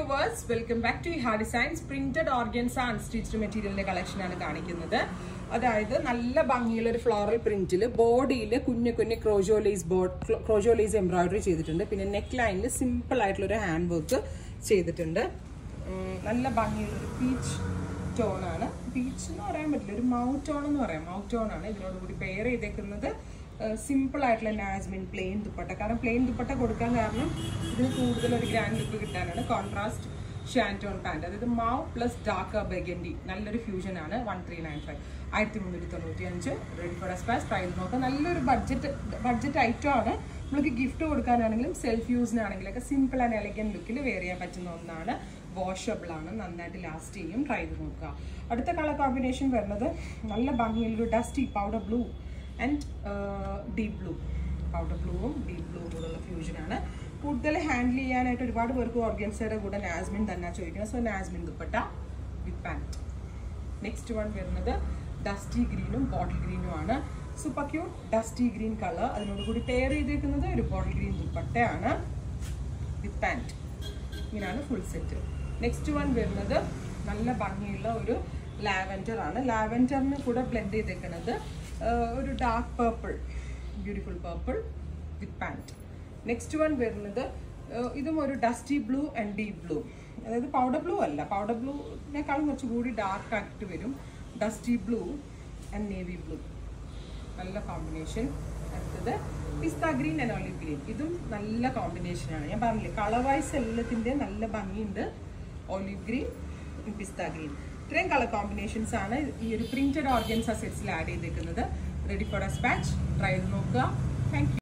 viewers welcome back to ഹാ designs printed organza unstitched മെറ്റീരിയലിന്റെ collection ആണ് കാണിക്കുന്നത് അതായത് നല്ല ഭംഗിയുള്ള ഒരു ഫ്ലോറൽ പ്രിന്റിൽ ബോഡിയിൽ കുഞ്ഞു കുഞ്ഞു ക്രോജോലൈസ് ബോർഡ് ക്രോജോലൈസ് എംബ്രോയിഡറി ചെയ്തിട്ടുണ്ട് പിന്നെ നെക്ക് ലൈനിൽ സിമ്പിൾ ആയിട്ടുള്ള ഒരു ഹാൻഡ് വർക്ക് ചെയ്തിട്ടുണ്ട് ഉം, നല്ല ഭംഗിയുള്ള ഒരു പീച്ച് ടോൺ ആണ് പീച്ച് എന്ന് പറയാൻ പറ്റില്ല ഒരു മൗ ടോൺ എന്ന് പറയാം മൗ ടോൺ ആണ് ഇതിനോട് കൂടി പെയർ ചെയ്തേക്കുന്നത് സിമ്പിൾ ആയിട്ടുള്ള നാസ്മിൻ പ്ലെയിൻ ദുപ്പട്ട കാരണം പ്ലെയിൻ ദുപ്പട്ട കൊടുക്കാൻ കാരണം ഇതിന് കൂടുതൽ ഒരു ഗ്രാൻഡ് ലുക്ക് കിട്ടാനാണ് കോൺട്രാസ്റ്റ് ഷാൻറ്റോൺ പാൻറ് അതായത് മൗ പ്ലസ് ഡാർക്ക് ബെഗൻഡി നല്ലൊരു ഫ്യൂഷൻ ആണ് വൺ ത്രീ നയൻ ഫൈവ് ആയിരത്തി മുന്നൂറ്റി തൊണ്ണൂറ്റി അഞ്ച് റെഡി ഫോർ എക്സ്പാസ് പ്രൈസ് നോക്കാം നല്ലൊരു ബഡ്ജറ്റ് ബഡ്ജറ്റ് ഐറ്റം ആണ് നമുക്ക് ഗിഫ്റ്റ് കൊടുക്കാനാണെങ്കിലും സെൽഫ് യൂസിനാണെങ്കിലൊക്കെ സിമ്പിൾ ആൻഡ് എലഗൻ ലുക്കിൽ വെയർ ചെയ്യാൻ പറ്റുന്ന ഒന്നാണ് വാഷബിൾ ആണ് നന്നായിട്ട് ലാസ്റ്റ് ചെയ്യും ട്രൈ ചെയ്ത് നോക്കുക അടുത്ത കളർ കോമ്പിനേഷൻ വരുന്നത് നല്ല ഭംഗിയുള്ളൊരു dusty powder blue and deep blue powder ബ്ലൂവും ഡീപ് ബ്ലൂവും കൂടെയുള്ള ഫ്യൂഷനാണ് കൂടുതൽ ഹാൻഡിൽ ചെയ്യാനായിട്ട് ഒരുപാട് പേർക്ക് ഓർഗൻസയുടെ കൂടെ നാസ്മിൻ തന്നെ ചോദിക്കുന്നത് so Nasmin dupatta with pant next one വരുന്നത് ഡസ്റ്റി ഗ്രീനും ബോട്ടിൽ ഗ്രീനും ആണ് super cute dusty green colour അതിനോട് കൂടി പെയർ ചെയ്തേക്കുന്നത് ഒരു ബോട്ടിൽ ഗ്രീൻ ദുപ്പട്ടയാണ് വിത്ത് പാൻറ്റ് ഇങ്ങനെയാണ് ഫുൾ സെറ്റ് നെക്സ്റ്റ് വൺ വരുന്നത് നല്ല ഭംഗിയുള്ള ഒരു ലാവൻഡർ ആണ് ലാവൻഡറിന് കൂടെ ബ്ലെൻഡ് ചെയ്തേക്കുന്നത് ഒരു dark purple beautiful purple with pant next one വരുന്നത് ആഹ് ഇതും ഒരു dusty blue and deep blue അതായത് പൗഡർ ബ്ലൂ അല്ല പൗഡർ ബ്ലൂവിനേക്കാളും കുറച്ചുകൂടി ഡാർക്ക് ആയിട്ട് വരും dusty blue and navy blue നല്ല കോമ്പിനേഷൻ അടുത്തത് pista green and olive green ഇതും നല്ല കോമ്പിനേഷനാണ് ഞാൻ പറഞ്ഞില്ലേ കളർ വൈസ് എല്ലാത്തിൻ്റെ നല്ല ഭംഗിയുണ്ട് ഓലിവ് ഗ്രീൻ പിസ്ത ഗ്രീൻ ഇത്രയും കളർ കോമ്പിനേഷൻസ് ആണ് ഈ ഒരു പ്രിന്റഡ് ഓർഗൻസ സെറ്റ്സിൽ ആഡ് ചെയ്തേക്കുന്നത് ready for dispatch try ചെയ്ത് നോക്കുക താങ്ക്